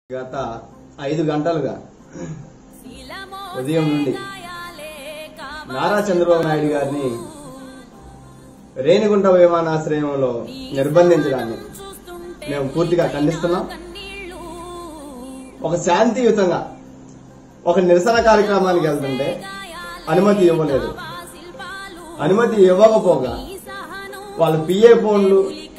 గత ఐదు గంటలుగా ఉదయం నుండి నారా చంద్రబాబు నాయుడు గారిని రేణిగుంట విమానాశ్రయంలో నిర్బంధించడాన్ని మేము పూర్తిగా ఖండిస్తున్నాం ఒక శాంతియుతంగా ఒక నిరసన కార్యక్రమానికి వెళ్తుంటే అనుమతి ఇవ్వలేదు అనుమతి ఇవ్వకపోగా వాళ్ళ పిఏ ఫోన్లు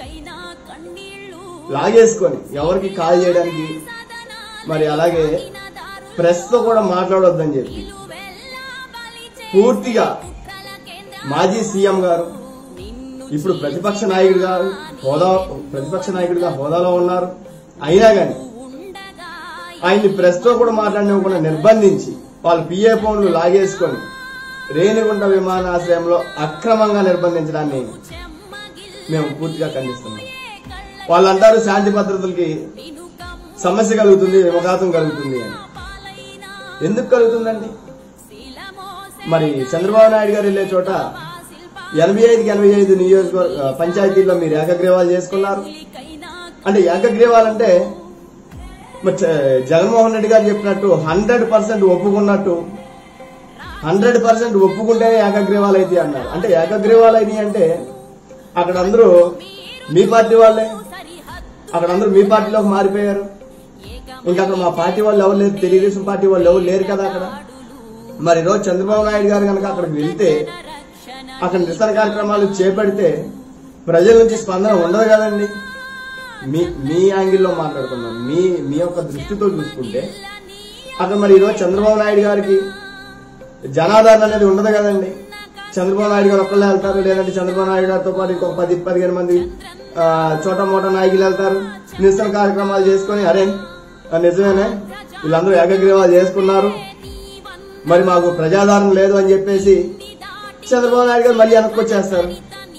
లాగేసుకొని ఎవరికి కాల్ చేయడానికి మరి అలాగే ప్రెస్ తో కూడా మాట్లాడొద్దని చెప్పి పూర్తిగా మాజీ సీఎం గారు ఇప్పుడు ప్రతిపక్ష నాయకుడు గారు హోదా ప్రతిపక్ష నాయకుడిగా హోదాలో ఉన్నారు అయినా గాని ఆయన్ని ప్రెస్ తో కూడా మాట్లాడినవ్వకుండా నిర్బంధించి వాళ్ళ పిఏ ఫోన్లు లాగేసుకొని రేణిగుంట విమానాశ్రయంలో అక్రమంగా నిర్బంధించడాన్ని మేము పూర్తిగా ఖండిస్తున్నాం వాళ్ళంటారు శాంతి భద్రతలకి సమస్య కలుగుతుంది విమఘాతం కలుగుతుంది అని ఎందుకు కలుగుతుందండి మరి చంద్రబాబు నాయుడు గారు వెళ్లే చోట ఎనభై ఐదుకి ఎనభై ఐదు నియోజకవర్గ పంచాయతీల్లో మీరు ఏకగ్రీవాలు చేసుకున్నారు అంటే ఏకగ్రీవాలు అంటే మరి చ- జగన్మోహన్ రెడ్డి గారు చెప్పినట్టు హండ్రెడ్ పర్సెంట్ ఒప్పుకున్నట్టు హండ్రెడ్ పర్సెంట్ ఒప్పుకుంటేనే ఏకగ్రీవాలు అయితే అన్నారు అంటే ఏకగ్రీవాలు అయినాయి అంటే అక్కడ అందరూ మీ పార్టీ వాళ్ళే అక్కడ అందరూ మీ పార్టీలోకి మారిపోయారు ఇంకా అక్కడ మా పార్టీ వాళ్ళు ఎవరు లేరు తెలుగుదేశం పార్టీ వాళ్ళు ఎవరు లేరు కదా అక్కడ మరి ఈరోజు చంద్రబాబు నాయుడు గారు కనుక అక్కడికి వెళ్తే అక్కడ నిరసన కార్యక్రమాలు చేపడితే ప్రజల నుంచి స్పందన ఉండదు కదండి మీ మీ యాంగిల్లో మాట్లాడుతున్నాం మీ మీ యొక్క దృష్టితో చూసుకుంటే అక్కడ మరి ఈరోజు చంద్రబాబు నాయుడు గారికి జనాదరణ అనేది ఉండదు కదండి చంద్రబాబు నాయుడు గారు ఒక్కళ్ళే వెళ్తారు లేదంటే చంద్రబాబు నాయుడు గారితో పాటు ఇంకొక పది పదిహేను మంది ఆ, చోట మోట నాయకులు వెళ్తారు నిరసన కార్యక్రమాలు చేసుకొని అరే ఆ, నిజమేనే వీళ్ళందరూ ఏకగ్రీవాలు చేసుకున్నారు మరి మాకు ప్రజాదరణ లేదు అని చెప్పేసి చంద్రబాబు నాయుడు గారు మళ్ళీ వెనక్కి వచ్చేస్తారు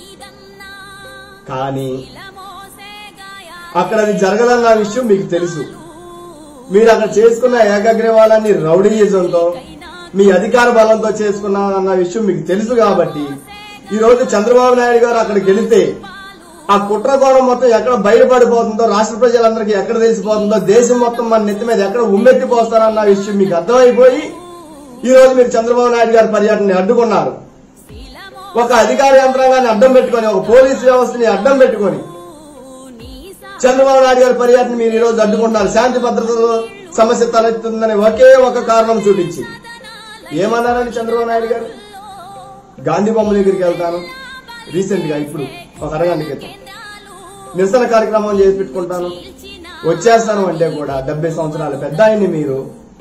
కానీ అక్కడ అది జరగదన్న విషయం మీకు తెలుసు మీరు అక్కడ చేసుకున్న ఏకగ్రీవాలన్నీ రౌడీయిజంతో మీ అధికార బలంతో చేసుకున్నారన్న విషయం మీకు తెలుసు కాబట్టి ఈ రోజు చంద్రబాబు నాయుడు గారు అక్కడికి వెళితే ఆ కుట్రకోణం మొత్తం ఎక్కడ బయటపడిపోతుందో రాష్ట్ర ప్రజలందరికీ ఎక్కడ తెలిసిపోతుందో దేశం మొత్తం మన నెత్తి మీద ఎక్కడ ఉమ్మెత్తిపోస్తారన్న విషయం మీకు అర్థమైపోయి ఈ రోజు మీరు చంద్రబాబు నాయుడు గారి పర్యటనని అడ్డుకున్నారు ఒక అధికార యంత్రాంగాన్ని అడ్డం పెట్టుకొని ఒక పోలీసు వ్యవస్థని అడ్డం పెట్టుకొని చంద్రబాబు నాయుడు గారి పర్యటన మీరు ఈ రోజు అడ్డుకుంటున్నారు శాంతి భద్రతలో సమస్య తలెత్తుందని ఒకే ఒక కారణం చూపించి ఏమన్నారని చంద్రబాబు నాయుడు గారు గాంధీ బొమ్మ దగ్గరికి వెళ్తాను రీసెంట్ గా ఇప్పుడు ఒక అరగంట క్రితం నిరసన కార్యక్రమం చేసి పెట్టుకుంటాను వచ్చేస్తాను అంటే కూడా డెబ్బై సంవత్సరాల పెద్ద ఆయన్ని మీరు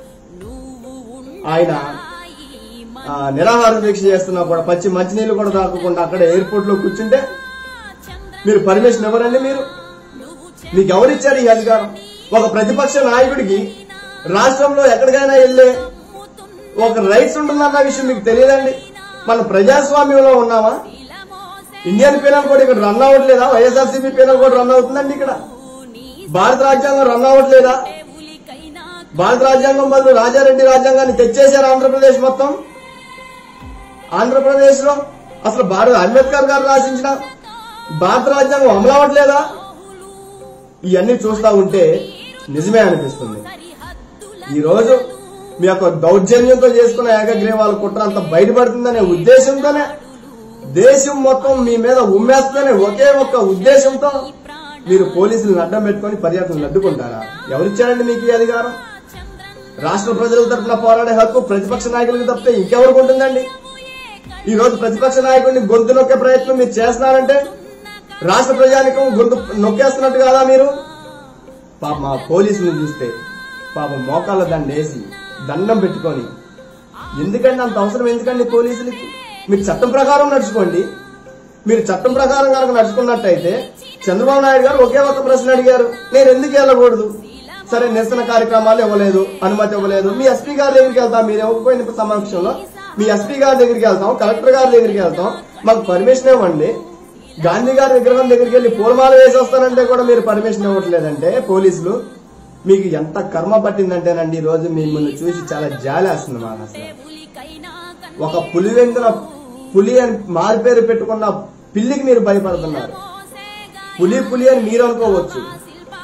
ఆయన ఆ, నిరాహార దీక్ష చేస్తున్నా కూడా పచ్చి మంచినీళ్లు కూడా తాకకుండా అక్కడ ఎయిర్పోర్ట్ లో కూర్చుంటే మీరు పర్మిషన్ ఇవ్వరండి మీరు మీకు ఎవరిచ్చారు ఈ అధికారం ఒక ప్రతిపక్ష నాయకుడికి రాష్ట్రంలో ఎక్కడికైనా వెళ్ళే ఒక రైట్స్ ఉంటుందన్న విషయం మీకు తెలియదండి మనం ప్రజాస్వామ్యంలో ఉన్నామా ఇండియన్ పీనల్ కోడ్ ఇక్కడ రన్ అవ్వట్లేదా వైఎస్ఆర్సీపీ పీనల్ కోడ్ రన్ అవుతుందండి ఇక్కడ భారత రాజ్యాంగం రన్ అవ్వట్లేదా భారత రాజ్యాంగం బదులు రాజారెడ్డి రాజ్యాంగాన్ని తెచ్చేశారు ఆంధ్రప్రదేశ్ మొత్తం ఆంధ్రప్రదేశ్ లో అసలు భారత అంబేద్కర్ గారు రాసించిన భారత రాజ్యాంగం అమలు అవ్వట్లేదా ఇవన్నీ చూస్తా ఉంటే నిజమే అనిపిస్తుంది ఈ రోజు మీ యొక్క దౌర్జన్యంతో చేసుకున్న ఏకగ్రీవాల కుట్ర అంత బయటపడుతుందనే ఉద్దేశంతోనే దేశం మొత్తం మీ మీద ఉమ్మేస్తుందనే ఒకే ఒక్క ఉద్దేశంతో మీరు పోలీసులను అడ్డం పెట్టుకొని పర్యటనలు అడ్డుకుంటారా ఎవరిచ్చారండి మీకు ఈ అధికారం రాష్ట్ర ప్రజల తరఫున పోరాడే హక్కు ప్రతిపక్ష నాయకులకు తప్పితే ఇంకెవరికి ఉంటుందండి ఈ రోజు ప్రతిపక్ష నాయకుడిని గొంతు నొక్కే ప్రయత్నం మీరు చేస్తున్నారంటే రాష్ట్ర ప్రజానికం గొంతు నొక్కేస్తున్నట్టు కాదా మీరు పాప మా పోలీసులు చూస్తే పాప మోకాళ్ళ దండ వేసి దండం పెట్టుకొని ఎందుకండి అంత అవసరం ఎందుకండి పోలీసులకి మీరు చట్టం ప్రకారం నడుచుకోండి మీరు చట్టం ప్రకారం కనుక నడుచుకున్నట్టయితే చంద్రబాబు నాయుడు గారు ఒకే ఒక ప్రశ్న అడిగారు నేను ఎందుకు వెళ్ళకూడదు సరే నిరసన కార్యక్రమాలు ఇవ్వలేదు అనుమతి ఇవ్వలేదు మీ ఎస్పీ గారి దగ్గరికి వెళ్తాం మీరు ఇవ్వకపోయిన సమక్షంలో మీ ఎస్పీ గారి దగ్గరికి వెళ్తాం కలెక్టర్ గారి దగ్గరికి వెళ్తాం మాకు పర్మిషన్ ఇవ్వండి గాంధీ గారి విగ్రహం దగ్గరికి వెళ్ళి పూలమాల వేసి వస్తానంటే కూడా మీరు పర్మిషన్ ఇవ్వట్లేదంటే పోలీసులు మీకు ఎంత కర్మ పట్టిందంటేనండి ఈ రోజు మిమ్మల్ని చూసి చాలా జాలేస్తుంది మాకు అసలు ఒక పులివెందున పులి అని మారిపేరు పెట్టుకున్న పిల్లికి మీరు భయపడుతున్నారు పులి పులి అని మీరు అనుకోవచ్చు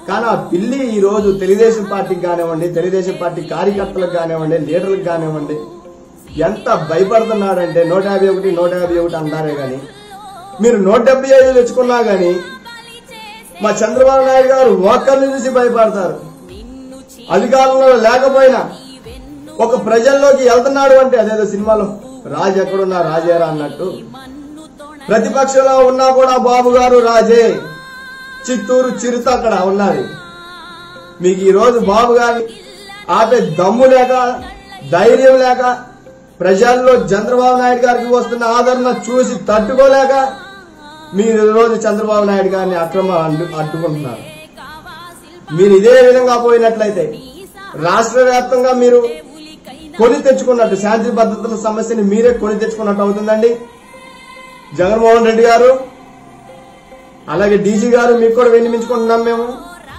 కానీ ఆ పిల్లి ఈ రోజు తెలుగుదేశం పార్టీకి కానివ్వండి తెలుగుదేశం పార్టీ కార్యకర్తలకు కానివ్వండి లీడర్లకు కానివ్వండి ఎంత భయపడుతున్నాడంటే నూట యాభై ఒకటి నూట యాభై ఒకటి అంటారే గాని మీరు నూట డెబ్బై ఐదు తెచ్చుకున్నా గాని మా చంద్రబాబు నాయుడు గారు ఒక్కరిని చూసి భయపడతారు అధికారంలో లేకపోయినా ఒక ప్రజల్లోకి వెళ్తున్నాడు అంటే అదేదో సినిమాలో రాజు ఎక్కడున్నా రాజేరా అన్నట్టు ప్రతిపక్షంలో ఉన్నా కూడా బాబు గారు రాజే చిత్తూరు చిరుత అక్కడ ఉన్నది మీకు ఈ రోజు బాబు గారిని ఆపే దమ్ము లేక ధైర్యం లేక ప్రజల్లో చంద్రబాబు నాయుడు గారికి వస్తున్న ఆదరణ చూసి తట్టుకోలేక మీరు ఈ రోజు చంద్రబాబు నాయుడు గారిని అక్రమ అడ్డు అడ్డుకుంటున్నారు మీరు ఇదే విధంగా పోయినట్లయితే రాష్ట్ర వ్యాప్తంగా మీరు కొని తెచ్చుకున్నట్టు శాంతి భద్రతల సమస్యని మీరే కొని తెచ్చుకున్నట్టు అవుతుందండి జగన్మోహన్ రెడ్డి గారు అలాగే డీజీ గారు మీకు కూడా వినిపించుకుంటున్నాం మేము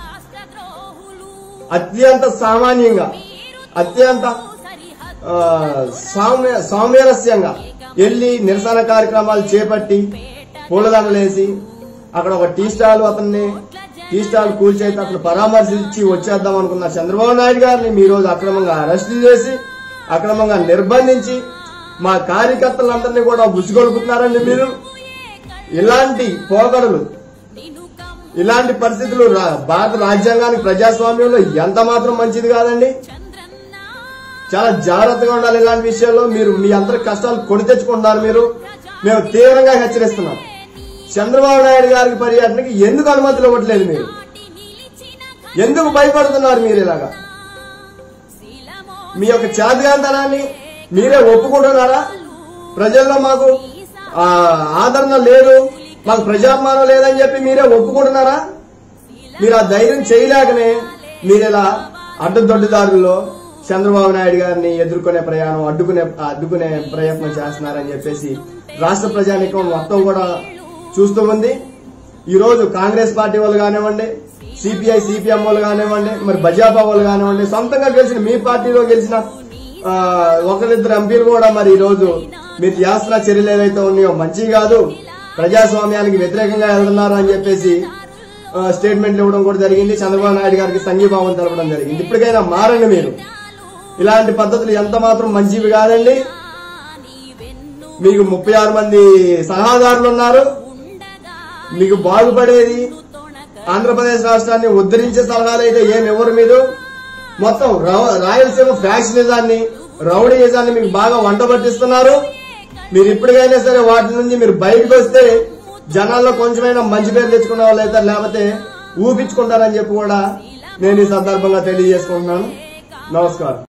అత్యంత సామాన్యంగా అత్యంత ఆ, సౌమ్య సౌమ్యరస్యంగా వెళ్లి నిరసన కార్యక్రమాలు చేపట్టి పూలదండలేసి అక్కడ ఒక టీ స్టాల్ అతన్ని టీ స్టాల్ కూల్చేసి అతను పరామర్శించి వచ్చేద్దాం అనుకున్న చంద్రబాబు నాయుడు గారిని మీ రోజు అక్రమంగా అరెస్ట్ చేసి అక్రమంగా నిర్బంధించి మా కార్యకర్తలందరినీ కూడా ఉసిగొలుపుతున్నారండి మీరు ఇలాంటి పోకడలు ఇలాంటి పరిస్థితులు రా- భారత రాజ్యాంగానికి ప్రజాస్వామ్యంలో ఎంత మాత్రం మంచిది కాదండి చాలా జాగ్రత్తగా ఉండాలి ఇలాంటి విషయాల్లో మీరు మీ అందరి కష్టాలు కొని తెచ్చుకుంటున్నారు మీరు మేము తీవ్రంగా హెచ్చరిస్తున్నాం చంద్రబాబు నాయుడు గారికి పర్యటనకి ఎందుకు అనుమతులు ఇవ్వట్లేదు మీరు ఎందుకు భయపడుతున్నారు మీరు ఇలాగా మీ యొక్క చాతిగాంతనాన్ని మీరే ఒప్పుకుంటున్నారా ప్రజల్లో మాకు ఆ, ఆదరణ లేదు మాకు ప్రజాభిమానం లేదని చెప్పి మీరే ఒప్పుకుంటున్నారా మీరు ఆ ధైర్యం చేయలేకనే మీరు ఇలా అడ్డదొడ్డిదారుల్లో చంద్రబాబు నాయుడు గారిని ఎదుర్కొనే ప్రయాణం అడ్డుకునే అడ్డుకునే ప్రయత్నం చేస్తున్నారని చెప్పేసి రాష్ట్ర ప్రజానికం మొత్తం కూడా చూస్తూ ఉంది ఈ రోజు కాంగ్రెస్ పార్టీ వాళ్ళు కానివ్వండి సిపిఐ సిపిఎం వాళ్ళు కానివ్వండి మరి బజాపా వాళ్ళు కానివ్వండి సొంతంగా గెలిచిన మీ పార్టీలో గెలిచిన ఆ, ఒకరిద్దరు ఎంపీలు కూడా మరి ఈ రోజు మీరు చేస్తున్న చర్యలు ఏవైతే ఉన్నాయో మంచివి కాదు ప్రజాస్వామ్యానికి వ్యతిరేకంగా వెళ్తున్నారు అని చెప్పేసి ఆ, స్టేట్మెంట్లు ఇవ్వడం కూడా జరిగింది చంద్రబాబు నాయుడు గారికి సంఘీభావం తెలపడం జరిగింది ఇప్పటికైనా మారండి మీరు ఇలాంటి పద్ధతులు ఎంత మాత్రం మంచివి కాదండి మీకు ముప్పై ఆరు మంది సలహాదారులు ఉన్నారు మీకు బాగుపడేది ఆంధ్రప్రదేశ్ రాష్ట్రాన్ని ఉద్ధరించే సలహాలు అయితే ఏమి ఎవరు మీరు మొత్తం రా- రాయలసీమ ఫ్యాక్షనిజాన్ని రౌడీయిజాన్ని మీకు బాగా వంట పట్టిస్తున్నారు మీరు ఇప్పటికైనా సరే వాటి నుంచి మీరు బయటకు వస్తే జనాల్లో కొంచెమైనా మంచి పేరు తెచ్చుకున్న వాళ్ళు అయితే లేకపోతే ఊపించుకుంటారని చెప్పి కూడా నేను ఈ సందర్భంగా తెలియజేసుకుంటున్నాను నమస్కారం